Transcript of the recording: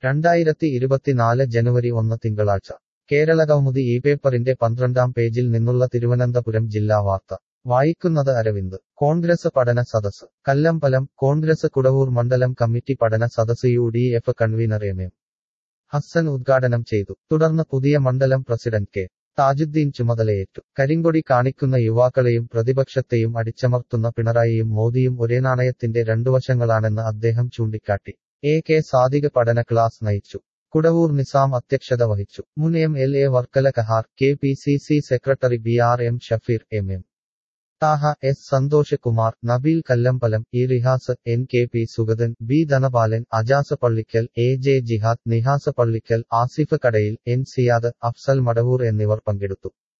രണ്ടായിരത്തി ഇരുപത്തിനാല് ജനുവരി ഒന്ന് തിങ്കളാഴ്ച കേരളകൗമുദി ഈ പേപ്പറിന്റെ പന്ത്രണ്ടാം പേജിൽ നിന്നുള്ള തിരുവനന്തപുരം ജില്ലാ വാർത്ത വായിക്കുന്നത് അരവിന്ദ് കോൺഗ്രസ് പഠന സദസ് കല്ലമ്പലം കോൺഗ്രസ് കുടവൂർ മണ്ഡലം കമ്മിറ്റി പഠന സദസ് U D F convener M M Hassan ഉദ്ഘാടനം ചെയ്തു തുടർന്ന് പുതിയ മണ്ഡലം പ്രസിഡന്റ് കെ താജുദ്ദീൻ ചുമതലയേറ്റു കരിങ്കൊടി കാണിക്കുന്ന യുവാക്കളെയും പ്രതിപക്ഷത്തെയും അടിച്ചമർത്തുന്ന പിണറായിയും മോദിയും ഒരേ നാണയത്തിന്റെ രണ്ടുവശങ്ങളാണെന്ന് അദ്ദേഹം ചൂണ്ടിക്കാട്ടി എ കെ സാദിഖ് പഠന ക്ലാസ് നയിച്ചു കുടവൂർ നിസാം അധ്യക്ഷത വഹിച്ചു മുൻ M L A Varkala Kahar K P C C secretary B R M Shafeer M M Thaha S Santhosh Kumar Nabeel Kallambalam E Rihas N K P Sugathan B Dhanapalan Ajas Pallikkal A J Jihad Nihas Pallikkal Asif കടയിൽ എൻ സിയാദ് അഫ്സൽ മടവൂർ എന്നിവർ പങ്കെടുത്തു